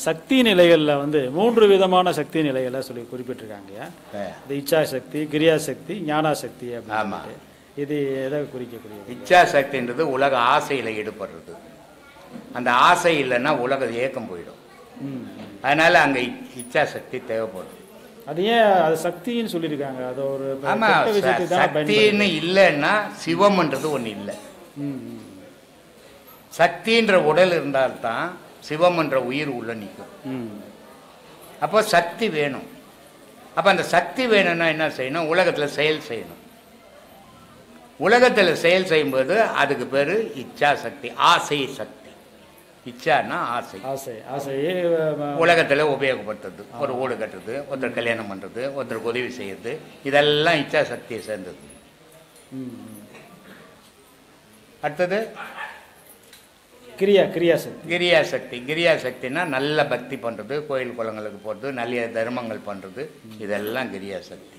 சக்தி நிலைகளில் வந்து மூன்று விதமான சக்தி நிலைகளை சொல்லி குறிப்பிட்டிருக்காங்க ஆ. இந்த இச்சா சக்தி கிரியா சக்தி ஞானா சக்தி ஆமா. அப்படின்னு இது எதை குறிக்கக்கூடியது இச்சா சக்தின்றது உலக ஆசையில் ஈடுபடுறது அந்த ஆசை இல்லைன்னா உலக ஏக்கம் போயிடும் ம். அதனால அங்க இ- இச்சா சக்தி தேவைப்படும் அது ஏன் அது சக்தின்னு சொல்லியிருக்காங்க அது ஒரு ஆமா கெட்ட ச- விஷயத்துக்கு தான் சக்தின்னு இல்லைன்னா சிவம்ன்றது ஒண்ணு இல்லை ம், ம். சக்தின்ற உடல் இருந்தால்தான் சிவம் என்ற உயிர் உள்ள நிற்கும் ம். அப்போ சக்தி வேணும் அப்போ அந்த சக்தி வேணும்னா என்ன செய்யணும் உலகத்தில் செயல் செய்யணும் உலகத்தில் செயல் செய்யும்போது அதுக்கு பேர் இச்சா சக்தி ஆசை சக்தி இச்சான்னா ஆசை ஆசை ஆசையே அஹ், உலகத்தில் உபயோகப்படுத்துறது ஒரு வீடு கட்டுறது ஒருத்தர் கல்யாணம் பண்ணுறது ஒருத்தருக்கு உதவி செய்யறது இதெல்லாம் இச்சா சக்தியை சேர்ந்தது ம், ம். அடுத்தது கிரியா கிரியா சக்தி கிரியா சக்தி கிரியா சக்தினா நல்ல பக்தி பண்ணுறது கோயில் குளங்களுக்கு போகிறது நல்ல தர்மங்கள் பண்ணுறது இதெல்லாம் கிரியா சக்தி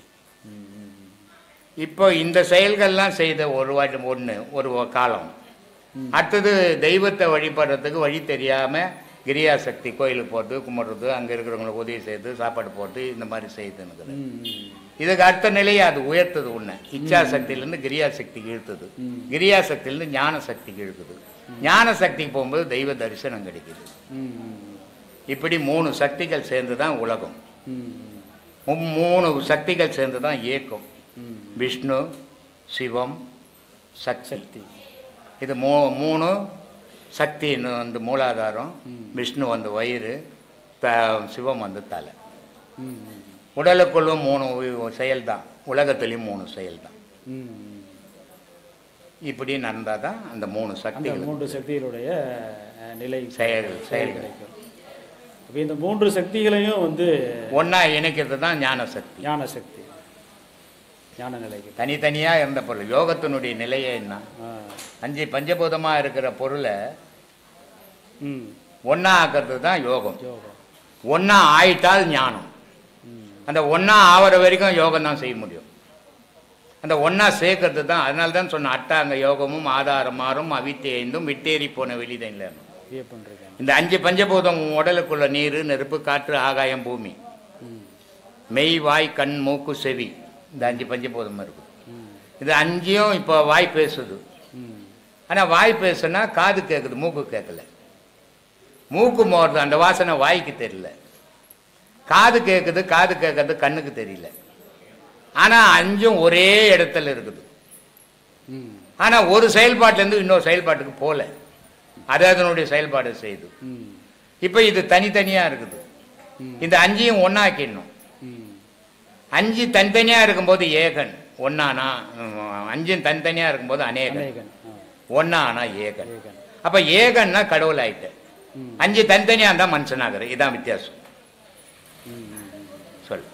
இப்போ இந்த செயல்கள்லாம் செய்த ஒரு வாட்டி ஒன்று ஒரு காலம் அடுத்தது தெய்வத்தை வழிபடுறதுக்கு வழி தெரியாமல் கிரியா சக்தி கோயிலுக்கு போகிறது கும்பிட்றது அங்கே இருக்கிறவங்களுக்கு உதவி செய்யுது சாப்பாடு போட்டு இந்த மாதிரி செய்யுதுன்னு ம், ம். இதுக்கு அடுத்த நிலையை அது உயர்த்தது ஒன்று இச்சா சக்தியிலேருந்து கிரியா சக்திக்கு இழுத்தது கிரியா சக்தியிலேருந்து ஞான சக்திக்கு இழுக்குது ஞான சக்திக்கு போகும்போது தெய்வ தரிசனம் கிடைக்குது ம், ம். இப்படி மூணு சக்திகள் சேர்ந்து தான் உலகம் ம், மூ- மூணு சக்திகள் சேர்ந்து தான் இயக்கம் ம். விஷ்ணு சிவம் சக்தி சக்தி இது மூ மூணு சக்தின்னு வந்து மூலாதாரம் விஷ்ணு வந்து வயிறு த சிவம் வந்து தலை ம், ம். உடலுக்குள்ளும் மூணு செயல் தான் உலகத்துலேயும் மூணு செயல் தான் ம், ம். இப்படி நடந்தால் தான் அந்த மூணு அந்த சக்திகள் மூன்று சக்திகளுடைய அஹ், நிலை செயல் செயல் கிடைக்கும் அப்ப இந்த மூன்று சக்திகளையும் வந்து ஒன்றா இணைக்கிறது தான் ஞான சக்தி ஞான சக்தி ஞான நிலைகள் தனித்தனியாக இருந்த பொருள் யோகத்தினுடைய நிலையே என்ன ஆ. அஞ்சு பஞ்சபூதமாக இருக்கிற பொருளை ம் ஒன்றா ஆக்கிறது தான் யோகம் யோகம் ஒன்றா ஆயிட்டால் ஞானம் ம் அந்த ஒன்றா ஆவற வரைக்கும் யோகம் தான் செய்ய முடியும் அந்த ஒன்றா சேர்க்கறது தான் அதனால தான் சொன்ன அட்டாங்க யோகமும் ஆதாரம் மாறும் அவித்தை ஐந்தும் விட்டேறி போன வெளிதான் இல்லைன்னு வியப்பன்றிருக்காங்க இந்த அஞ்சு பஞ்சபூதம் உன் உடலுக்குள்ள நீர் நெருப்பு காற்று ஆகாயம் பூமி ம் மெய் வாய் கண் மூக்கு செவி இந்த அஞ்சு பஞ்சபூதம் இருக்குது ம் இது அஞ்சையும் இப்போ வாய் பேசுது ம் ஆனால் வாய் பேசுனா காது கேட்குது மூக்கு கேட்கல மூக்கு மோறது அந்த வாசனை வாய்க்கு தெரியல காது கேட்குது காது கேட்கறது கண்ணுக்கு தெரியல ஆனால் அஞ்சும் ஒரே இடத்துல இருக்குது ம் ஆனால் ஒரு செயல்பாட்டிலேருந்து இன்னொரு செயல்பாட்டுக்கு போகல அது அதனுடைய செயல்பாடு செய்யுது ம் இப்போ இது தனித்தனியாக இருக்குது ம். இந்த அஞ்சையும் ஒன்றாக்கிடணும் ம் அஞ்சு தனித்தனியாக இருக்கும்போது ஏகன் ஒன்னானா ம், அஞ்சும் தனித்தனியாக இருக்கும்போது அநேகன் அநேகன் ஆ ஒன்னானா ஏகன் ஏகன் அப்ப ஏகன்னா கடவுள் ஆயிட்ட ம் அஞ்சு தனித்தனியா இருந்தா மனுஷனாகிற இதான் வித்தியாசம் ம், ம். சொல்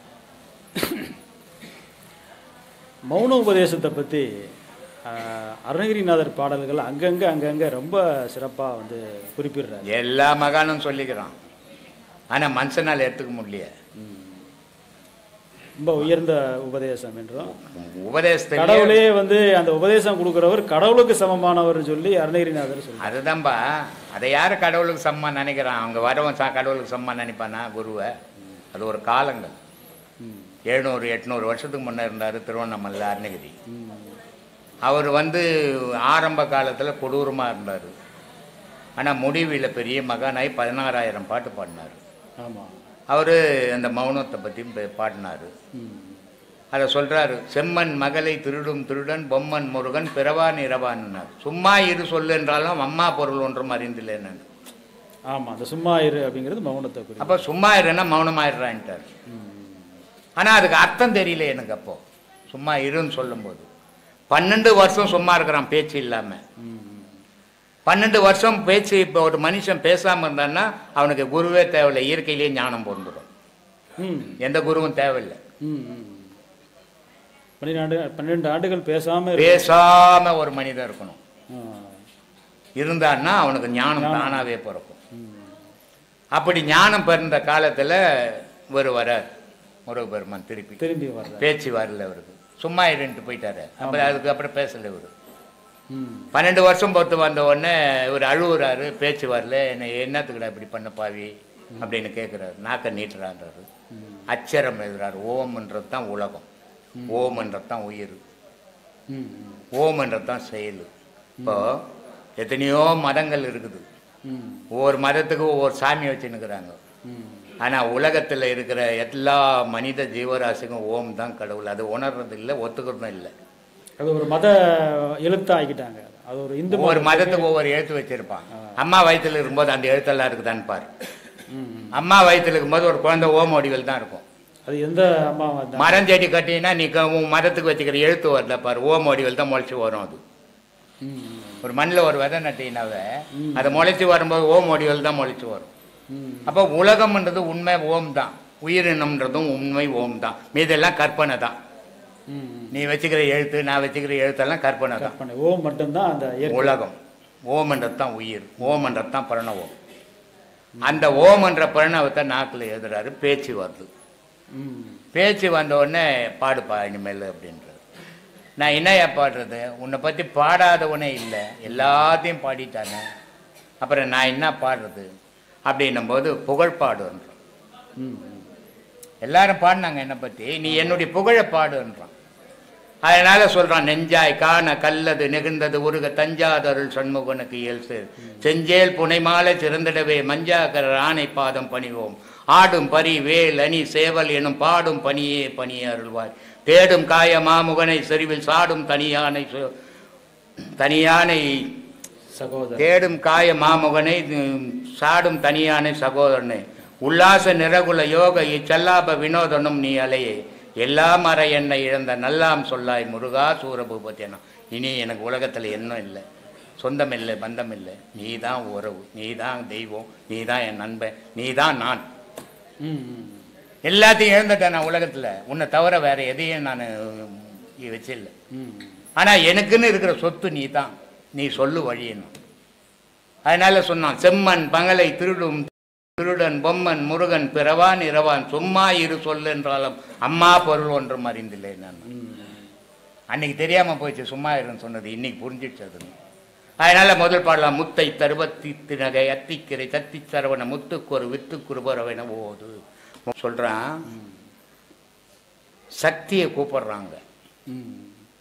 மௌன உபதேசத்தை பற்றி அருணகிரிநாதர் பாடல்கள் அங்கங்கே அங்கங்கே ரொம்ப சிறப்பாக வந்து குறிப்பிடுறாரு எல்லா மகானும் சொல்லிக்கிறான் ஆனா மனுஷனால் எடுத்துக்க முடியல ம். ரொம்ப உயர்ந்த உபதேசம் என்றும் உபதேசத்தை கடவுளே வந்து அந்த உபதேசம் கொடுக்குறவர் கடவுளுக்கு சமமானவர்னு சொல்லி அருணகிரிநாதர் சொல்றாரு அதுதான்பா அதை யாரு கடவுளுக்கு சம்மா நினைக்கிறான் அவங்க வரவன் சா கடவுளுக்கு சம்மா நினைப்பானா குருவை அது ஒரு காலங்கள் ம். எழுநூறு எட்நூறு வருஷத்துக்கு முன்னே இருந்தார் திருவண்ணாமலை அருணகிரி ம். அவர் வந்து ஆரம்ப காலத்தில் கொடூரமாக இருந்தார் ஆனால் முடிவில் பெரிய மகானாய் பதினாறாயிரம் பாட்டு பாடினார் ஆமாம் அவர் அந்த மௌனத்தை பற்றி பாடினார் ம். அதை சொல்கிறாரு செம்மன் மகளை திருடும் திருடன் பொம்மன் முருகன் பிறவான் இரவான்னார் சும்மா இரு சொல்லு என்றாலும் அம்மா பொருள் ஒன்றும் அறிந்தில்லைன்னு ஆமாம் அந்த சும்மா இரு அப்படிங்கிறது மௌனத்தை குறிக்கும் அப்போ சும்மா இருன்னா மௌனமாயிடுறான்ட்டார் ஆனால் அதுக்கு அர்த்தம் தெரியல எனக்கு அப்போ சும்மா இருன்னு சொல்லும்போது பன்னெண்டு வருஷம் சும்மா இருக்கிறான் பேச்சு இல்லாமல் பன்னெண்டு வருஷம் பேச்சு இப்போ ஒரு மனுஷன் பேசாமல் இருந்தான்னா அவனுக்கு குருவே தேவையில்லை இயற்கையிலேயே ஞானம் பொருந்துடும் ம் எந்த குருவும் தேவையில்லை ம் ம். பன்னிரெண்டு பன்னிரெண்டு ஆண்டுகள் பேசாம இரு- பேசாம ஒரு மனிதன் இருக்கணும் ஆ. இருந்தான்னா அவனுக்கு ஞானம் தானாவே பிறக்கும் ம். அப்படி ஞானம் பிறந்த காலத்துல இவர் வரார் முருகபெருமான் திருப்பி திரும்பி வர்ற பேச்சு வரல அவருக்கு சும்மா இருந்துட்டு போயிட்டாரு அப்புறம் அதுக்கு அப்புறம் பேசல இவரு ம் பன்னெண்டு வருஷம் பொறுத்து வந்த உடனே இவர் அழுவுறாரு பேச்சு வரல என்ன என்னத்துக்குடா இப்படி பண்ண பாவி அப்படின்னு கேட்குறாரு நாக்க நீட்டுறான்றாரு அச்சரம் எழுதுறாரு ஓம்ன்றது தான் உலகம் ஓம்ன்றது தான் உயிர் ம் ம் ஓம்ன்றது தான் செயல் இப்போ எத்தனையோ மதங்கள் இருக்குது ம் ஒவ்வொரு மதத்துக்கு ஒவ்வொரு சாமி வச்சுன்னுக்குறாங்க ம் ஆனால் உலகத்தில் இருக்கிற எல்லா மனித ஜீவராசிக்கும் ஓம் தான் கடவுள் அது உணர்றது இல்லை ஒத்துக்கிறதும் இல்லை அது ஒரு மத எழுத்தா ஆக்கிட்டாங்க அது ஒரு இந்து ஒவ்வொரு மதத்துக்கு- மதத்துக்கு ஒவ்வொரு எழுத்து வச்சிருப்பான் அம்மா வயித்துல இருக்கும்போது அந்த எழுத்தெல்லாம் இருக்குதான்னு பாரு ம், ம். அம்மா வயித்துல இருக்கும்போது ஒரு குழந்தை ஓம் வடிவில் தான் இருக்கும் அது எந்த அம்மா தான் மரம் செடி கட்டினா நீ க- உன் மதத்துக்கு வச்சுக்கிற எழுத்து வரல பாரு ஓம் வடிவில் தான் முளைச்சி வரும் அது ம், ம். ஒரு மண்ணில் ஒரு விதை நட்டினாவே அது முளைச்சி வரும்போது ஓம் வடிவில் தான் முளைச்சி வரும் ம் அப்போ உலகம்ன்றது உண்மை ஓம் தான் உயிரினம்ன்றதும் உண்மை ஓம் தான் மீதெல்லாம் கற்பனை தான் ம், ம். நீ வச்சுக்கிற எழுத்து நான் வச்சுக்கிற எழுத்தெல்லாம் கற்பனை தான் கற்பனை ஓம் மட்டும்தான் அந்த இயற்கை உலகம் ஓம்ன்றது தான் உயிர் ஓம்ன்றது தான் பிரணவம் அந்த ஓம்ன்ற பிரணவத்தை நாக்கில் எழுதுறாரு பேச்சு வருது ம் பேச்சு வந்த உடனே பாடுப்பா இனிமேல் அப்படின்றது நான் என்னையா பாடுறது உன்னை பற்றி பாடாதவனே இல்லை எல்லாத்தையும் பாடிட்டானே அப்புறம் நான் என்ன பாடுறது அப்படின்னும் போது புகழ் பாடுன்றான் ம் ம். எல்லாரும் பாடினாங்க என்னை பற்றி நீ என்னுடைய புகழை பாடுன்றான் அதனால சொல்றான் நெஞ்சாய் காண கல்லது நெகிழ்ந்தது உருக தஞ்சாதருள் சண்முகனுக்கு இயல் சேர் செஞ்சேல் புனைமாலை சிறந்திடவே மஞ்சாக்கர ஆணை பாதம் பணிவோம் ஆடும் பரி வேல் அணி சேவல் எனும் பாடும் பணியே பணியே அருள்வாய் தேடும் காய மாமுகனை செறிவில் சாடும் தனியானை சு- தனியானை சகோதரர் தேடும் காய மாமுகனை உம், சாடும் தனியானை சகோதரனை உல்லாச நிரகுல யோக இச்சல்லாப வினோதனும் நீ அலையே எல்லாம் அற என்னை இழந்த நல்லாம் சொல்லாய் முருகா சூரபூபத்தேனா இனி எனக்கு உலகத்தில் என்ன இல்லை சொந்தம் இல்லை பந்தம் இல்லை நீ தான் உறவு நீ தான் தெய்வம் நீ தான் என் நண்பன் நீ தான் நான் ம் ம் எல்லாத்தையும் இழந்துட்டேன் நான் உலகத்தில் உன்னை தவிர வேற எதையும் நான் வச்சில்லை ம் ஆனா எனக்குன்னு இருக்கிற சொத்து நீ தான் நீ சொல்லு வழியணும் அதனால சொன்னான் செம்மன் பங்கலை திருடும் திருடன் பொம்மன் முருகன் பிறவான் இரவான் சும்மா இரு சொல் என்றாலும் அம்மா பொருள் ஒன்றும் அறிந்தில்லை நான் ம் அன்னைக்கு தெரியாம போயிடுச்சு சும்மா இருன்னு சொன்னது இன்னைக்கு புரிஞ்சிடுச்சு அது அதனால முதல் பாடலாம் முத்தை தருவத்தி தினகை அத்திக்கிரை தத்தி சரவண முத்துக்கு ஒரு வித்து குருபரவன ஓது சொல்றான் சக்தியை கூப்பிடுறாங்க ம்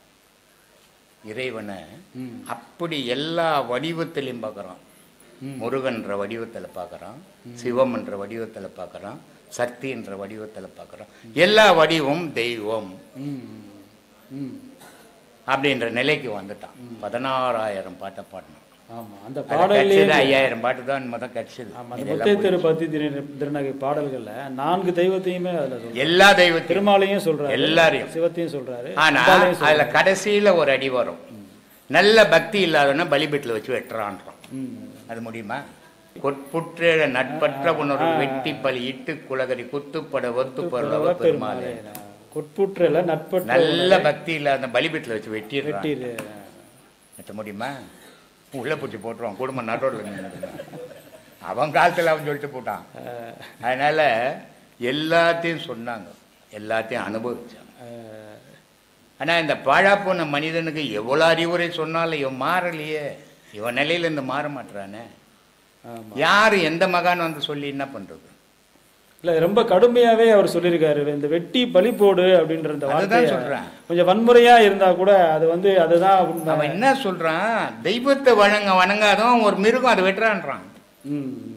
இறைவனை ம் அப்படி எல்லா வடிவத்திலையும் பார்க்குறான் ம். முருகன்ற வடிவத்தில் பார்க்குறான் சிவம்ன்ற வடிவத்தில் பார்க்குறான் சக்தின்ற வடிவத்தில் பார்க்குறான் எல்லா வடிவம் தெய்வம் ம் ம் அப்படின்ற நிலைக்கு வந்துட்டான் பதினாறாயிரம் பாட்டை பாடினான் ஆமா அந்த அது பாடல்லே கட்சிது ஐயாயிரம் பாட்டு தான் மொதல் கட்சிது ஆமா அந்த முத்தை திருப்பதி திரு- திருநகை பாடல்கள்ல நான்கு தெய்வத்தையுமே அதுல சொல்றாரு எல்லா தெய்வத்திலும் திருமாலையும் சொல்றாரு எல்லாரையும். சிவத்தையும் சொல்றாரு ஆனா அம்பாளையும் அதுல சொல்றாரு. கடைசியில ஒரு அடி வரும் நல்ல பக்தி இல்லாதவன பலிபீட்டில் வச்சு வெட்டுறான்றான் ம் அது முடியுமா கொட்புற்றேழ நட்பற்ற உணர்வு வெட்டி பலி இட்டு குலகரி குத்துப்பட ஒத்து பொருளவ பெருமாளே கொட்புற்றல நட்பற்ற நல்ல பக்தி இல்லாத பலிபீட்டில் வச்சு வெட்டிடுறான் வெட்டிரு வெட்ட முடியுமா உள்ள பூச்சி போட்டுருவான் குடும்பம் நடுவில் நின்னுதுன்னா. அவன் காலத்துல அவன் சொல்லிட்டு போட்டான் அஹ், அதனால எல்லாத்தையும் சொன்னாங்க எல்லாத்தையும் அனுபவிச்சாங்க அஹ், ஆனா இந்த பாழா போன மனிதனுக்கு எவ்வளோ அறிவுரை சொன்னாலும் இவன் மாறலையே இவன் நிலையில இருந்து மாற மாட்டானே ஆமா யாரு எந்த மகான் வந்து சொல்லி என்ன பண்றது இல்ல ரொம்ப கடுமையாவே அவர் சொல்லியிருக்காரு இந்த வெட்டி பலி போடு அப்படின்ற இந்த அதுதான் வார்த்தையை சொல்றேன். கொஞ்சம் வன்முறையா இருந்தா கூட அது வந்து அதுதான் உண்மை அவன் என்ன சொல்றான் தெய்வத்தை வணங்க வணங்காதவன் ஒரு மிருகம் அதை வெட்டுறான்றான் ம், ம்.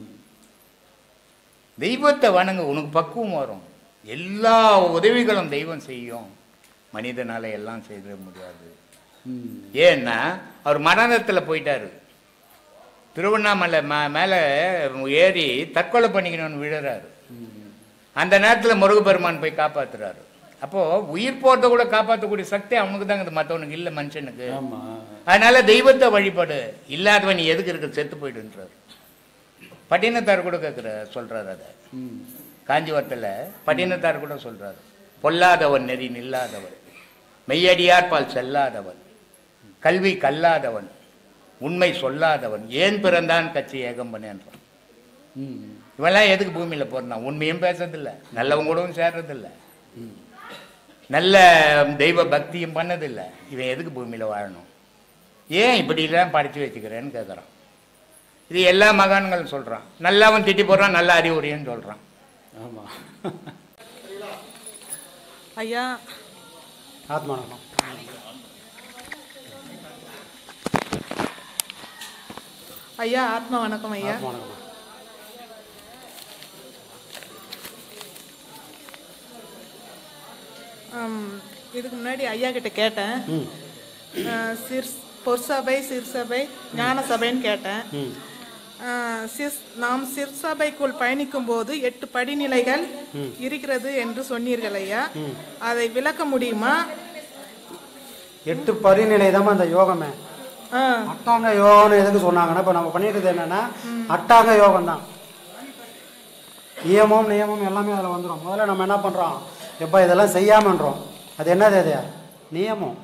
தெய்வத்தை வணங்க உனக்கு பக்குவம் வரும் எல்லா உதவிகளும் தெய்வம் செய்யும் மனிதனால எல்லாம் செய்திட முடியாது ம். ஏன்னா அவர் மரணத்தில் போயிட்டாரு திருவண்ணாமலை மே மேலே ஏறி தற்கொலை பண்ணிக்கணும்னு விழுறாரு அந்த நேரத்தில் முருகப்பெருமான் போய் காப்பாத்துறாரு அப்போ உயிர் போறத கூட காப்பாற்றக்கூடிய சக்தி அவனுக்கு தாங்க இது மற்றவனுக்கு இல்லை மனுஷனுக்கு ஆமா அதனால தெய்வத்தை வழிபாடு இல்லாதவன் நீ எதுக்கு இருக்க செத்து போயிடுன்றார் பட்டினத்தார் கூட கேட்குற சொல்றாரு அதை ம். காஞ்சிபுரத்தில் பட்டினத்தார் கூட சொல்றாரு பொல்லாதவன் நெறி நில்லாதவன் மெய்யடியார் பால் செல்லாதவன் கல்வி கல்லாதவன் உண்மை சொல்லாதவன் ஏன் பிறந்தான் கட்சி ஏகம் பண்ணேன்றான் ம். இவெல்லாம் எதுக்கு பூமியில் பிறந்தான் உண்மையும் பேசுறதில்ல நல்லவங்க கூடவும் சேர்றதில்ல நல்ல தெய்வ பக்தியும் பண்ணதில்லை இவன் எதுக்கு பூமியில் வாழணும் ஏன் இப்படிலாம் படித்து வச்சுக்கிறேன்னு கேட்குறான் இது எல்லா மகான்களும் சொல்கிறான் நல்லாவும் திட்டி போடுறான் நல்ல அறிவுரையும் சொல்கிறான் ஆமாம் ஐயா ஆத்மானகம் ஐயா ஆத்மா வணக்கம் ஐயா ஆத்மானகம் ஆம், இதுக்கு முன்னாடி ஐயா கிட்ட கேட்டேன் ம் அஹ், சிற் பொற்சபை சிற்சபை ஞான சபைன்னு கேட்டேன் ம் அஹ், சிற்- நாம் சிற்சபைக்குள் பயணிக்கும் போது எட்டு படிநிலைகள் இருக்கிறது என்று சொன்னீர்கள் ஐயா அதை விளக்க முடியுமா எட்டு பரிநிலை தான் அந்த யோகமே ஆ, அட்டாங்க யோகம்னு எதுக்கு சொன்னாங்கன்னா இப்போ நம்ம பண்ணிட்டு என்னன்னா அட்டாங்க யோகம் தான் நியமம் நியமம் எல்லாமே அதில் வந்துடும் முதல்ல நம்ம என்ன பண்ணுறோம் எப்போ இதெல்லாம் செய்யாமன்றோம் அது என்னது அது நியமம்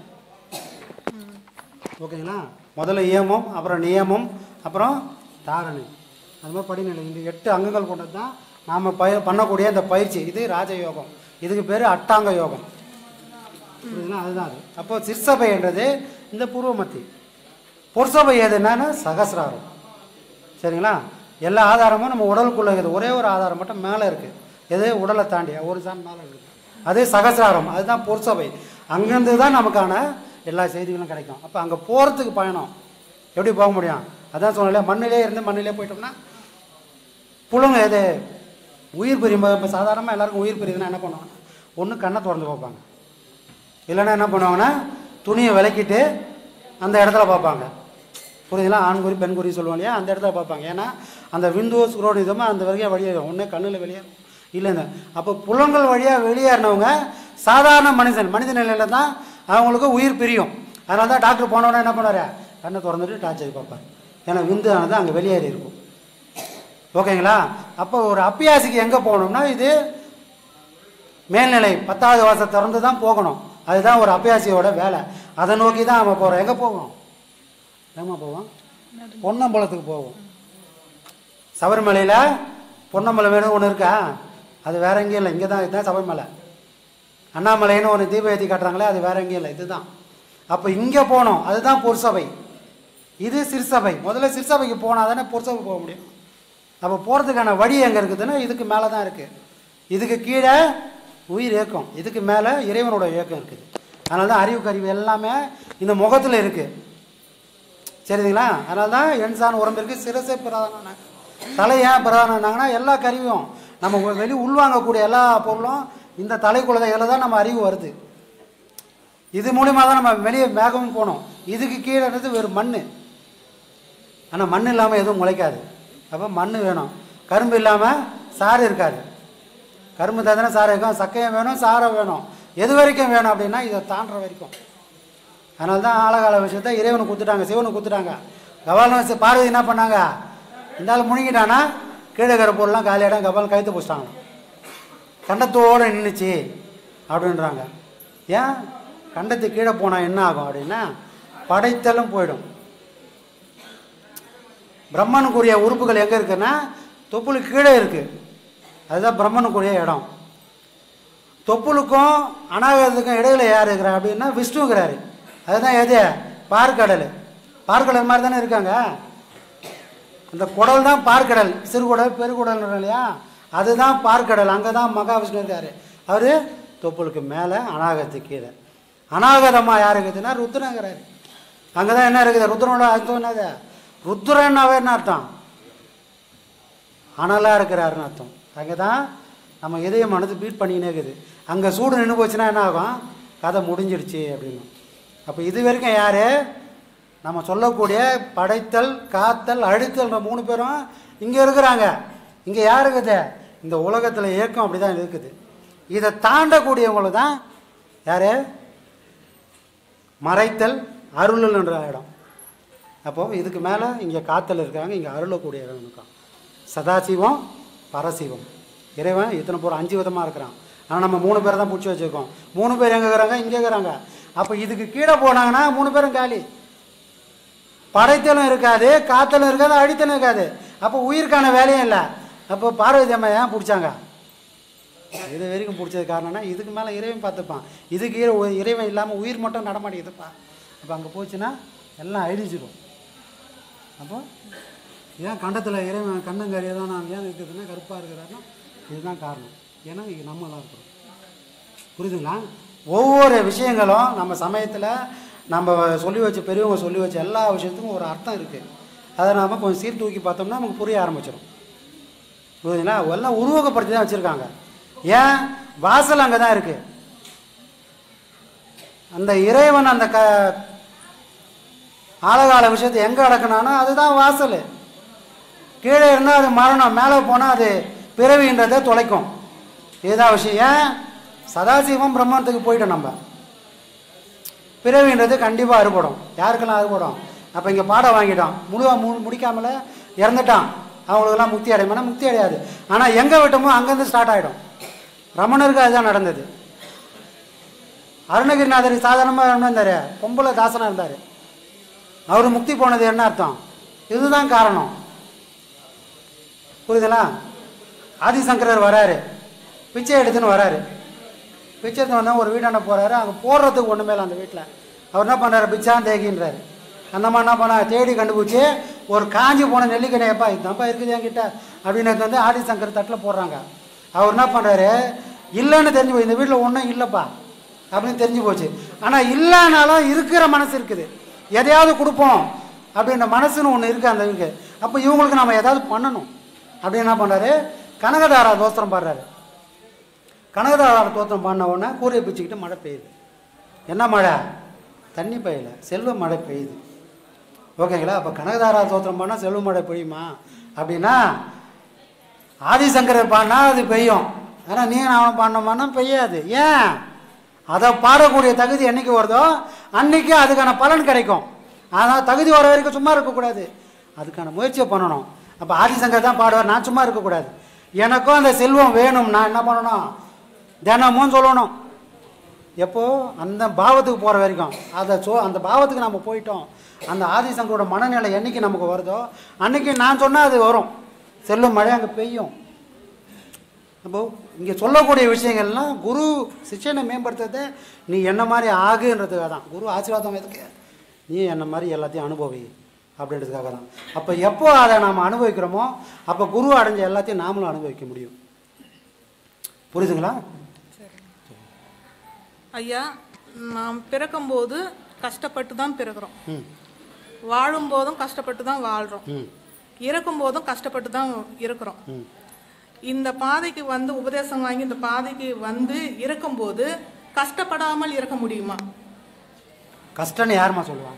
ஓகேங்களா முதல்ல நியமம் அப்புறம் நியமம் அப்புறம் தாரணை அது மாதிரி படிநிலை இந்த எட்டு அங்கங்கள் கொண்டது தான் நாம் பய பண்ணக்கூடிய இந்த பயிற்சி இது ராஜயோகம் இதுக்கு பேர் அட்டாங்க யோகம் புரியுதுங்களா அதுதான் அது அப்போ சிற்சபைன்றது இந்த பூர்வ மத்தி பொற்சபை எதுன்னா சகசிராரம் சரிங்களா எல்லா ஆதாரமும் நம்ம உடலுக்குள்ள இருக்குது ஒரே ஒரு ஆதாரம் மட்டும் மேலே இருக்குது எது உடலை தாண்டி ஒரு சான் மேலே இருக்குது அது சகசிராரம் அதுதான் பொற்சபை அங்கேருந்து தான் நமக்கான எல்லா செய்திகளும் கிடைக்கும் அப்போ அங்கே போகிறதுக்கு பயணம் எப்படி போக முடியும் அதான் சொன்னல மண்ணிலே இருந்து மண்ணிலே போயிட்டோம்னா புழுங்க எது உயிர் பிரியும் இப்போ சாதாரணமாக எல்லாருக்கும் உயிர் பிரியுதுன்னா என்ன பண்ணுவாங்க ஒன்று கண்ணை திறந்து பார்ப்பாங்க இல்லைன்னா என்ன பண்ணுவாங்கன்னா துணியை விளக்கிட்டு அந்த இடத்துல பார்ப்பாங்க புரியுதுங்களா ஆண் குறி பெண் குறி சொல்லுவோம் இல்லையா அந்த இடத்துல பார்ப்பாங்க ஏன்னா அந்த விண்டோஸ் குரோனிதமாக அந்த வரைக்கும் வெளியேறும் ஒன்றே கண்ணில் வெளியேறும் இல்லைங்க அப்போ புலங்கள் வழியாக வெளியேறினவங்க சாதாரண மனிதன் மனித நிலையில் தான் அவங்களுக்கு உயிர் பிரியும் அதனால தான் டாக்டர் போனோடனே என்ன பண்ணுவார் கண்ணை திறந்துட்டு டார்ச்சர் பார்ப்பார் ஏன்னா விந்து ஆனது அங்கே வெளியேறி இருக்கும் ஓகேங்களா அப்போ ஒரு அப்பியாசிக்கு எங்கே போகணும்னா இது மேல்நிலை பத்தாவது வாசல் திறந்து தான் போகணும் அதுதான் ஒரு அப்பியாசியோட வேலை அதை நோக்கி தான் நம்ம போகிறோம் எங்கே போவோம் எங்கம்மா போவோம் பொன்னம்பலத்துக்கு போவோம் சபரிமலையில் பொன்னம்பலம் வேணும் ஒன்று இருக்கா அது வேற எங்கேயும் இல்லை இங்கே தான் இதுதான் சபரிமலை அண்ணாமலைன்னு ஒன்று தீப ஏற்றி காட்டுறாங்களே அது வேற எங்கேயும் இல்லை இதுதான் அப்போ இங்கே போனோம் அதுதான் பொற்சபை இது சிற்சபை முதல்ல சிற்சபைக்கு போனால் தானே பொற்சபை போக முடியும் அப்போ போகிறதுக்கான வழி எங்கே இருக்குதுன்னா இதுக்கு மேலே தான் இருக்குது இதுக்கு கீழே உயிர் இயக்கம் இதுக்கு மேலே இறைவனோட இயக்கம் இருக்குது அதனால தான் அறிவு கருவி எல்லாமே இந்த முகத்தில் இருக்குது சரிங்களா அதனால தான் எண்சான் உடம்பிற்கு சிரசே பிரதானம் தலை ஏன் பிரதானம்னாங்கன்னா எல்லா கருவியும் நம்ம உ- வெளி உள்வாங்கக்கூடிய எல்லா பொருளும் இந்த தலைக்குள்ள தான் இதில் தான் நம்ம அறிவு வருது இது மூலிமா தான் நம்ம வெளியே மேகமும் போனோம் இதுக்கு கீழே இருந்தது வெறும் மண் ஆனால் மண் இல்லாமல் எதுவும் முளைக்காது அப்போ மண் வேணும் கரும்பு இல்லாமல் சாறு இருக்காது கரும்பு தானே சாறு இருக்கும் சக்கையும் வேணும் சாரம் வேணும் எது வரைக்கும் வேணும் அப்படின்னா இதை தாண்டுற வரைக்கும் அதனால தான் ஆழகால விஷயத்தை இறைவனுக்கு கொடுத்துட்டாங்க சிவனுக்கு கொடுத்துட்டாங்க கபாலம் வச்சு பார்வதி என்ன பண்ணாங்க இந்த ஆள் முழுங்கிட்டானா கீழே இருக்கிற பொருள்லாம் காலியாடம் கபால் கைத்து பிடிச்சிட்டாங்க கண்டத்தோடு நின்றுச்சு அப்படின்றாங்க ஏன் கண்டத்து கீழே போனால் என்ன ஆகும் அப்படின்னா படைத்தலும் போயிடும் பிரம்மனுக்குரிய உறுப்புகள் எங்கே இருக்குன்னா தொப்புளுக்கு கீழே இருக்குது அதுதான் பிரம்மனுக்குரிய இடம் தொப்புளுக்கும் அநாகரத்துக்கும் இடையில யார் இருக்கிறா அப்படின்னா விஷ்ணுங்கிறாரு அதுதான் எது பார்க்கடல் பார்க்கடல் மாதிரி தானே இருக்காங்க அந்த குடல் தான் பார்க்கடல் சிறுகுடல் பெருகுடல் இல்லையா அதுதான் பார்க்கடல் அங்கே தான் மகாவிஷ்ணு இருக்காரு அவர் தொப்புளுக்கு மேலே அநாகத்துக்கு கீழே அநாகதமாக யார் இருக்குதுன்னா ருத்ரங்கிறாரு அங்கே தான் என்ன இருக்குது ருத்ரனோட அர்த்தம் என்னது ருத்ரன்னாவே என்ன அர்த்தம் அனலாக இருக்கிறாருன்னு அர்த்தம் அங்கே தான் நம்ம இதயம் மனது பீட் பண்ணிக்கினே இருக்குது அங்கே சூடு நின்று போச்சுன்னா என்ன ஆகும் கதை முடிஞ்சிடுச்சு அப்படின்னு அப்போ இது வரைக்கும் யார் நம்ம சொல்லக்கூடிய படைத்தல் காத்தல் அழித்தல்ன்ற மூணு பேரும் இங்கே இருக்கிறாங்க இங்கே யார் இருக்குது இந்த உலகத்தில் இயக்கம் அப்படி தான் இருக்குது இதை தாண்டக்கூடியவங்கள தான் யார் மறைத்தல் அருள்ன்ற இடம் அப்போ இதுக்கு மேலே இங்கே காத்தல் இருக்காங்க இங்கே அருளக்கூடிய இடம் இருக்கான் சதாசிவம் பரசிவம் இறைவன் இத்தனை பேர் அஞ்சு விதமாக இருக்கிறான் ஆனால் நம்ம மூணு பேரை தான் பிடிச்சி வச்சுருக்கோம் மூணு பேர் எங்கே இருக்கிறாங்க இங்கே இருக்கிறாங்க அப்போ இதுக்கு கீழே போனாங்கன்னா மூணு பேரும் காலி படைத்தலும் இருக்காது காத்தலும் இருக்காது அழித்தலும் இருக்காது அப்போ உயிருக்கான வேலையும் இல்லை அப்போ பார்வதி அம்மா ஏன் பிடிச்சாங்க இது வரைக்கும் பிடிச்சது காரணம்னா இதுக்கு மேலே இறைவன் பார்த்துப்பான் இதுக்கு கீழே ஒரு இறைவன் இல்லாமல் உயிர் மட்டும் நடமாட்டேங்குதுப்பா அப்போ அங்கே போச்சுன்னா எல்லாம் அழிஞ்சிடும் அப்போ ஏன் கண்டத்தில் இறைவன் கண்ணங்கரையை தான் நான் ஏன் இருக்குதுன்னா கருப்பாக இருக்கிறாருன்னா இதுதான் காரணம் ஏன்னா இங்கே நம்ம தான் இருக்கிறோம் புரியுதுங்களா ஒவ்வொரு விஷயங்களும் நம்ம சமயத்தில் நம்ம சொல்லி வச்ச பெரியவங்க சொல்லி வச்ச எல்லா விஷயத்துக்கும் ஒரு அர்த்தம் இருக்குது அதை நாம் கொஞ்சம் சீர்தூக்கி பார்த்தோம்னா நமக்கு புரிய ஆரம்பிச்சிடும் புரியுதுங்களா எல்லாம் உருவகப்படுத்தி தான் வச்சுருக்காங்க ஏன் வாசல் அங்கே தான் இருக்குது அந்த இறைவன் அந்த க ஆழகால விஷயத்தை எங்கே அடக்கினானோ அதுதான் வாசல் கீழே இருந்தால் அது மரணம் மேலே போனால் அது பிறவின்றதை தொலைக்கும் இதுதான் விஷயம் ஏன் சதாசிவம் பிரம்மத்துக்கு போயிட்டோம் நம்ம பிறவின்றது கண்டிப்பாக அறுபடும் யாருக்கெல்லாம் அறுபடும் அப்போ இங்கே பாடம் வாங்கிட்டோம் முழுவா மு முடிக்காமல இறந்துட்டான் அவங்களுக்கெல்லாம் முக்தி அடையுமானா முக்தி அடையாது ஆனால் எங்கே விட்டோமோ அங்கேருந்து ஸ்டார்ட் ஆகிடும் ரமணருக்கு அதுதான் நடந்தது அருணகிரிநாதர் சாதாரணமாக இருந்தார் பொம்பளை தாசனாக இருந்தார் அவர் முக்தி போனது என்ன அர்த்தம் இதுதான் காரணம் புரியுதுங்களா ஆதிசங்கரர் வராரு பிச்சை எடுத்துன்னு வராரு பிச்சை எடுத்து வந்தால் ஒரு வீட்டாண்ட போகிறாரு அங்கே போடுறதுக்கு ஒன்றுமே இல்லை அந்த வீட்டில் அவர் என்ன பண்ணுறாரு பிச்சான் தேகின்றாரு அந்த மாதிரி என்ன பண்ணா தேடி கண்டுபிடிச்சி ஒரு காஞ்சி போன நெல்லிக்கணையப்பா இதுதான்ப்பா இருக்குது என்கிட்ட அப்படின்னு எடுத்து வந்து ஆதிசங்கர் தட்டில் போடுறாங்க அவர் என்ன பண்ணுறாரு இல்லைன்னு தெரிஞ்சு போய் இந்த வீட்டில் ஒன்றும் இல்லைப்பா அப்படின்னு தெரிஞ்சு போச்சு ஆனால் இல்லைனாலும் இருக்கிற மனசு இருக்குது எதையாவது கொடுப்போம் அப்படின்ற மனசுன்னு ஒன்று இருக்குது அந்த இருக்கு அப்போ இவங்களுக்கு நம்ம ஏதாவது பண்ணணும் அப்படின்னு என்ன பண்ணுறாரு கனகதாரா தோஸ்திரம் பாடுறாரு கனகதாரா தோத்திரம் பாடின உடனே கூரையை பிச்சுக்கிட்டு மழை பெய்யுது என்ன மழை தண்ணி பெய்யல செல்வ மழை பெய்யுது ஓகேங்களா அப்போ கனகதாரா தோத்திரம் பாடினா செல்வ மழை பெய்யுமா அப்படின்னா ஆதிசங்கரர் பாடினா அது பெய்யும் ஆனால் நீ அவன் பாடினோம்னா பெய்யாது ஏன் அதை பாடக்கூடிய தகுதி என்னைக்கு வருதோ அன்னைக்கு அதுக்கான பலன் கிடைக்கும் ஆனால் தகுதி வர வரைக்கும் சும்மா இருக்கக்கூடாது அதுக்கான முயற்சியை பண்ணணும் அப்போ ஆதிசங்கர் தான் பாடுவார் நான் சும்மா இருக்கக்கூடாது எனக்கும் அந்த செல்வம் வேணும் நான் என்ன பண்ணணும் தினமும் சொல்லணும் எப்போ அந்த பாவத்துக்கு போகிற வரைக்கும் அதை சொ அந்த பாவத்துக்கு நம்ம போயிட்டோம் அந்த ஆதிசங்கரோட மனநிலை என்னைக்கு நமக்கு வருதோ அன்னைக்கு நான் சொன்னால் அது வரும் செல்லும் மழை அங்கே பெய்யும் அப்போ இங்கே சொல்லக்கூடிய விஷயங்கள்லாம் குரு சிஷ்யனை மேம்படுத்துறத நீ என்ன மாதிரி ஆகுன்றதுக்காக தான் குரு ஆசீர்வாதம் எதுக்கு நீ என்ன மாதிரி எல்லாத்தையும் அனுபவி அப்படின்றதுக்காக தான் அப்போ எப்போ அதை நாம் அனுபவிக்கிறோமோ அப்போ குரு அடைஞ்ச எல்லாத்தையும் நாமளும் அனுபவிக்க முடியும் புரியுதுங்களா ஐயா நாம் பிறக்கும்போது கஷ்டப்பட்டு தான் பிறக்கிறோம் ம் வாழும் போதும் கஷ்டப்பட்டு தான் வாழ்றோம் ம் இறக்கும் போதும் கஷ்டப்பட்டு தான் இருக்கிறோம் ம் இந்த பாதைக்கு வந்து உபதேசம் வாங்கி இந்த பாதைக்கு வந்து இருக்கும்போது கஷ்டப்படாமல் இருக்க முடியுமா கஷ்டம்னு யாரும்மா சொல்லுவா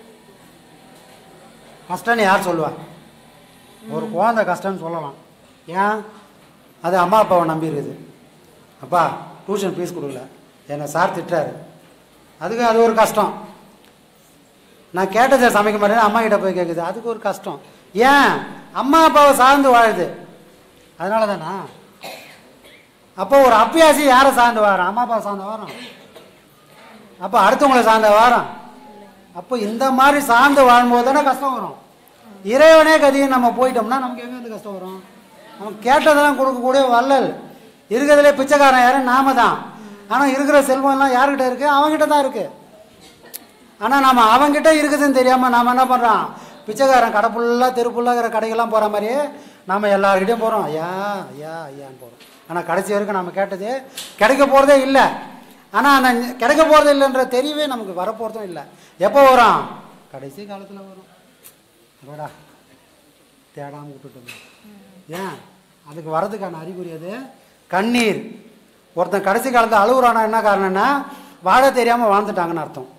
கஷ்டம்னு யார் சொல்லுவா ஒரு குழந்தை கஷ்டம்னு சொல்லலாம் ஏன் அது அம்மா அப்பாவை நம்பி இருக்குது அப்பா டியூஷன் ஃபீஸ் கொடுக்கல என்னை சார் திட்டுறாரு அதுக்கு அது ஒரு கஷ்டம் நான் கேட்டதை சமைக்க மாட்டேன் அம்மா கிட்ட போய் கேட்குது அதுக்கு ஒரு கஷ்டம் ஏன் அம்மா அப்பாவை சார்ந்து வாழுது அதனால தானா அப்போ ஒரு அப்பியாசி யாரை சார்ந்து வாரம் அம்மா அப்பா சார்ந்து வாரம் அப்போ அடுத்தவங்களை சார்ந்த வாரம் அப்போ இந்த மாதிரி சார்ந்து வாழும்போது தானே கஷ்டம் வரும் இறைவனே கதியும் நம்ம போயிட்டோம்னா நமக்கு எங்க இருந்து கஷ்டம் வரும் நமக்கு கேட்டதெல்லாம் கொடுக்கக்கூடிய வள்ளல் இருக்கிறதுலே பிச்சைக்காரன் யாரும் நாம தான் ஆனால் இருக்கிற செல்வம் எல்லாம் யார்கிட்ட இருக்கு அவன்கிட்ட தான் இருக்கு ஆனால் நம்ம அவன்கிட்ட இருக்குதுன்னு தெரியாமல் நாம் என்ன பண்ணுறோம் பிச்சைக்காரன் கடை ஃபுல்லாக தெரு ஃபுல்லாக இருக்கிற கடைக்கெல்லாம் போகிற மாதிரியே நாம் எல்லார்கிட்டையும் போகிறோம் ஐயா ஐயா ஐயான்னு போகிறோம் ஆனால் கடைசி வரைக்கும் நம்ம கேட்டது கிடைக்க போகிறதே இல்லை ஆனால் அந்த கிடைக்க போகிறது இல்லைன்ற தெரியவே நமக்கு வரப்போகிறதும் இல்லை எப்போ வரும் கடைசி காலத்தில் வரும் அடடா தேடாமல் விட்டுட்டு ஏன் அதுக்கு வர்றதுக்கான அறிகுறி அது கண்ணீர் ஒருத்தன் கடைசி காலத்தில் அழுகுறானா என்ன காரணம்னா வாழ தெரியாமல் வாழ்ந்துட்டாங்கன்னு அர்த்தம்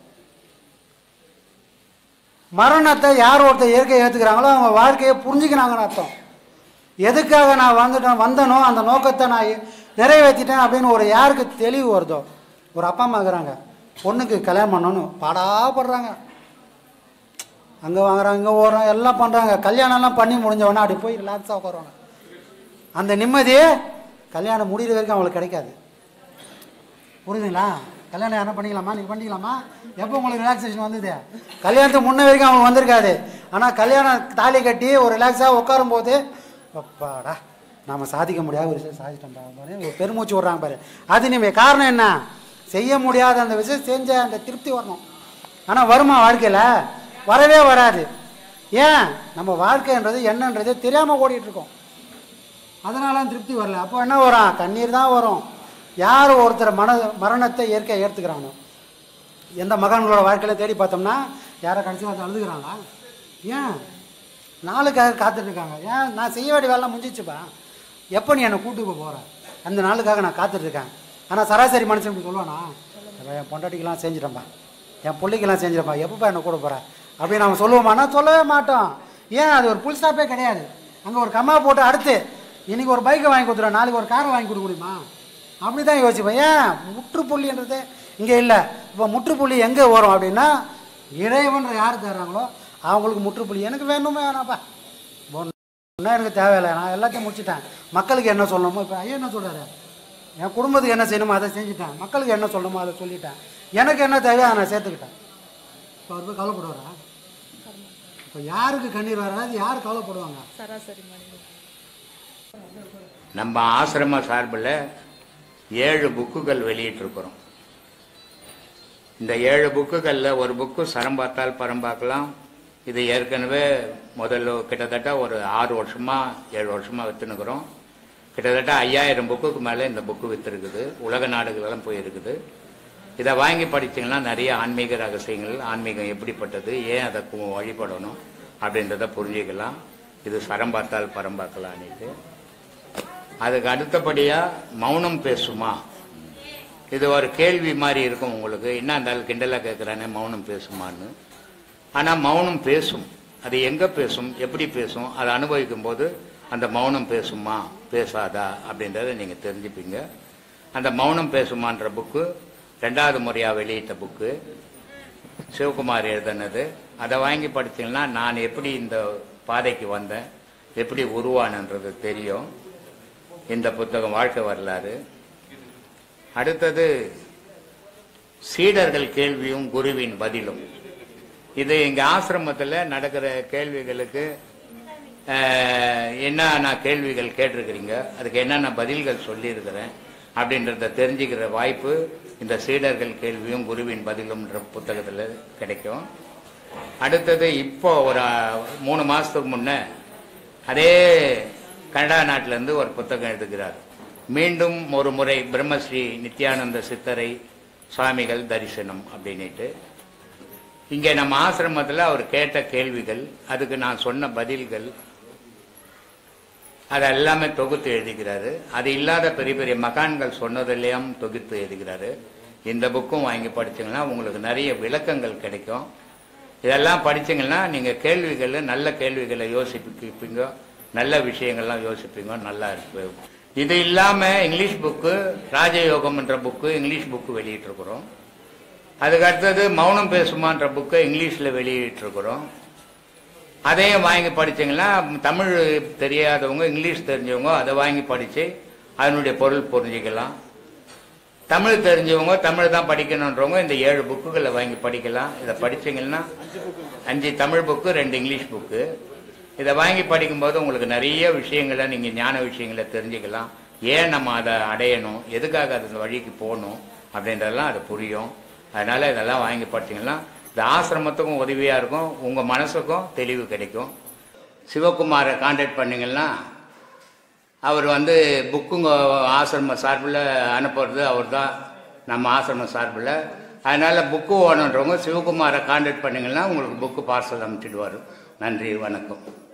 மரணத்தை யார் ஒருத்தர் இயற்கையை ஏற்றுக்கிறாங்களோ அவங்க வாழ்க்கையை புரிஞ்சுக்கிறாங்கன்னு அர்த்தம் எதுக்காக நான் வந்துட்டேன் வந்தனோ அந்த நோக்கத்தை நான் நிறைவேற்றிட்டேன் அப்படின்னு ஒரு யாருக்கு தெளிவு வருதோ ஒரு அப்பா அம்மா இருக்கிறாங்க பொண்ணுக்கு கல்யாணம் பண்ணணும் பாடாப்படுறாங்க அங்கே வாங்குறாங்க இங்கே ஓடுறோம் எல்லாம் பண்ணுறாங்க கல்யாணம்லாம் பண்ணி முடிஞ்சவொடனே அப்படி போய் ரிலாக்ஸாக உட்காருவாங்க அந்த நிம்மதியே கல்யாணம் முடிகிற வரைக்கும் அவங்களுக்கு கிடைக்காது புரியுதுங்களா கல்யாணம் யாரும் பண்ணிக்கலாமா நீங்கள் பண்ணிக்கலாமா எப்போ உங்களுக்கு ரிலாக்ஸேஷன் வந்தது கல்யாணத்துக்கு முன்ன வரைக்கும் அவங்களுக்கு வந்திருக்காது ஆனால் கல்யாணம் தாலி கட்டி ஒரு ரிலாக்ஸாக உட்காரும் போது அப்பாடா நாம் சாதிக்க முடியாத ஒரு விஷயம் சாதிச்சிட்டோம்டா பாரு ஒரு பெருமூச்சு விட்றாங்க பாரு அது நீ காரணம் என்ன செய்ய முடியாத அந்த விஷயம் செஞ்ச அந்த திருப்தி வரணும் ஆனால் வருமா வாழ்க்கையில் வரவே வராது ஏன் நம்ம வாழ்க்கைன்றது என்னன்றது தெரியாமல் ஓடிட்டு இருக்கோம் அதனால திருப்தி வரல அப்போ என்ன வரும் கண்ணீர் தான் வரும் யார் ஒருத்தர் மன மரணத்தை இயற்கையை ஏற்றுக்கிறானோ எந்த மகான்களோட வாழ்க்கையில தேடி பார்த்தோம்னா யாரை கடைசி காலத்தில் அழுதுகிறாங்களா ஏன் நாளுக்காக காத்துட்டு இருக்காங்க ஏன் நான் செய்ய வேண்டிய வேலைலாம் முடிஞ்சிச்சுப்பா எப்போ நீ என்னை கூட்டு போக போகிற அந்த நாளுக்காக நான் காத்துட்டு இருக்கேன் ஆனால் சராசரி மனுஷன் இப்படி சொல்லுவானா "அப்பா, என் பொண்டாட்டிக்கெல்லாம் செஞ்சிட்டேன்ப்பா என் பிள்ளைக்கெல்லாம் செஞ்சிட்டேன்ப்பா எப்பப்பா என்னை கூட போகிற அப்படின்னு அவன் சொல்லுவோமானா சொல்லவே மாட்டோம் ஏன் அது ஒரு புல் ஸ்டாப்பே கிடையாது அங்கே ஒரு கம்மா போட்டு அடுத்து இன்னைக்கு ஒரு பைக்கை வாங்கி கொடுத்துருவேன் நாளைக்கு ஒரு காரை வாங்கி கொடுக்க முடியுமா அப்படி தான் யோசிப்பேன் ஏன் முற்றுப்புள்ளின்றது இங்கே இல்லை இப்போ முற்றுப்புள்ளி எங்கே வரும் அப்படின்னா இறைவன்ற யார் தர்றாங்களோ அவங்களுக்கு முற்றுப்புள்ளி எனக்கு வேணுமே வேணாப்பா ஒன்றும் எனக்கு தேவையில்லை நான் எல்லாத்தையும் முடிச்சிட்டேன் மக்களுக்கு என்ன சொல்லணுமோ இப்போ ஐயா என்ன சொல்கிறாரு என் குடும்பத்துக்கு என்ன செய்யணுமோ அதை செஞ்சுட்டேன் மக்களுக்கு என்ன சொல்லணுமோ அதை சொல்லிட்டேன் எனக்கு என்ன தேவையோ அதை நான் சேர்த்துக்கிட்டேன் இப்போ அவர் போய் கவலைப்படுவாரா இப்போ யாருக்கு கண்ணீர் வராது யார் கவலைப்படுவாங்க சராசரி மனிதன் நம்ம ஆசிரம சார்பில் ஏழு புக்குகள் வெளியிட்டிருக்கிறோம் இந்த ஏழு புக்குகளில் ஒரு புக்கு சரம் பார்த்தால் பரம் பார்க்கலாம் இது ஏற்கனவே முதல்ல கிட்டத்தட்ட ஒரு ஆறு வருஷமா ஏழு வருஷமா விற்றுனுக்குறோம் கிட்டத்தட்ட ஐயாயிரம் புக்குக்கு மேலே இந்த புக்கு விற்றுருக்குது உலக நாடுகளெல்லாம் போயிருக்குது இதை வாங்கி படிச்சீங்கன்னா நிறைய ஆன்மீக ரகசியங்கள் ஆன்மீகம் எப்படிப்பட்டது ஏன் அதை கு- வழிபடணும் அப்படின்றத புரிஞ்சுக்கலாம் இது சரம் பார்த்தால் பரம் பார்க்கலான்னுட்டு அதுக்கு அடுத்தபடியா மௌனம் பேசுமா இது ஒரு கேள்வி மாதிரி இருக்கும் உங்களுக்கு என்ன இருந்தாலும் கிண்டலாக கேட்குறானே மௌனம் பேசுமான்னு ஆனால் மௌனம் பேசும் அது எங்கே பேசும் எப்படி பேசும் அதை அனுபவிக்கும் போது அந்த மௌனம் பேசுமா பேசாதா அப்படின்றத நீங்கள் தெரிஞ்சுப்பீங்க அந்த மௌனம் பேசுமான்ற புக்கு ரெண்டாவது முறையாக வெளியிட்ட புக்கு சிவகுமார் எழுதினது அதை வாங்கி படிச்சீங்கன்னா நான் எப்படி இந்த பாதைக்கு வந்தேன் எப்படி உருவானன்றது தெரியும் இந்த புத்தகம் வாழ்க்கை வரலாறு அடுத்தது சீடர்கள் கேள்வியும் குருவின் பதிலும் இது எங்க ஆசிரமத்துல நடக்கிற கேள்விகளுக்கு அஹ், என்னென்ன கேள்விகள் கேட்டிருக்கிறீங்க அதுக்கு என்னென்ன பதில்கள் சொல்லியிருக்கிறேன் அப்படின்றத தெரிஞ்சுக்கிற வாய்ப்பு இந்த சீடர்கள் கேள்வியும் குருவின் பதிலும்ன்ற புத்தகத்துல கிடைக்கும் அடுத்தது இப்போ ஒரு அஹ், மூணு மாசத்துக்கு முன்ன அதே கனடா நாட்டில இருந்து ஒரு புத்தகம் எழுதுகிறார் மீண்டும் ஒரு முறை பிரம்மஸ்ரீ நித்யானந்த சித்தரை சுவாமிகள் தரிசனம் அப்படின்னுட்டு இங்கே நம்ம ஆசிரமத்தில் அவர் கேட்ட கேள்விகள் அதுக்கு நான் சொன்ன பதில்கள் அது எல்லாமே தொகுத்து எழுதிக்கிறாரு அது இல்லாத பெரிய பெரிய மகான்கள் சொன்னதெல்லாம் தொகுத்து எழுதுகிறாரு இந்த புக்கும் வாங்கி படிச்சீங்கன்னா உங்களுக்கு நிறைய விளக்கங்கள் கிடைக்கும் இதெல்லாம் படிச்சீங்கன்னா நீங்க கேள்விகள் நல்ல கேள்விகளை யோசிப்பீங்க நல்ல விஷயங்கள்லாம் யோசிப்பீங்க நல்லா இருக்கு இது இல்லாம இங்கிலீஷ் புக்கு ராஜயோகம்ன்ற புக்கு இங்கிலீஷ் புக்கு வெளியிட்டிருக்கிறோம் அதுக்கு அடுத்தது மௌனம் பேசுமான்ற புக்கை இங்கிலீஷ்ல வெளியிட்டிருக்கிறோம் அதையும் வாங்கி படிச்சீங்கன்னா தமிழ் தெரியாதவங்க இங்கிலீஷ் தெரிஞ்சவங்க அதை வாங்கி படிச்சு அதனுடைய பொருள் புரிஞ்சுக்கலாம் தமிழ் தெரிஞ்சவங்க தமிழ் தான் படிக்கணுன்றவங்க இந்த ஏழு புக்குகளை வாங்கி படிக்கலாம் இதை படிச்சீங்கன்னா அஞ்சு தமிழ் புக்கு ரெண்டு இங்கிலீஷ் புக்கு இதை வாங்கி படிக்கும்போது உங்களுக்கு நிறைய விஷயங்களை நீங்கள் ஞான விஷயங்களை தெரிஞ்சுக்கலாம் ஏன் நம்ம அதை அடையணும் எதுக்காக அது அந்த வழிக்கு போகணும் அப்படின்றதெல்லாம் அது புரியும் அதனால இதெல்லாம் வாங்கி படிச்சீங்கன்னா இந்த ஆசிரமத்துக்கும் உதவியாக இருக்கும் உங்கள் மனசுக்கும் தெளிவு கிடைக்கும் சிவகுமாரை காண்டாக்ட் பண்ணீங்கன்னா அவர் வந்து புக்குங்க ஆசிரம சார்பில் அனுப்புறது அவர் தான் நம்ம ஆசிரம சார்பில் அதனால் புக்கு வேணுன்றவங்க சிவகுமாரை காண்டாக்ட் பண்ணிங்கன்னா உங்களுக்கு புக்கு பார்சல் அனுப்பிச்சிடுவார் நன்றி வணக்கம்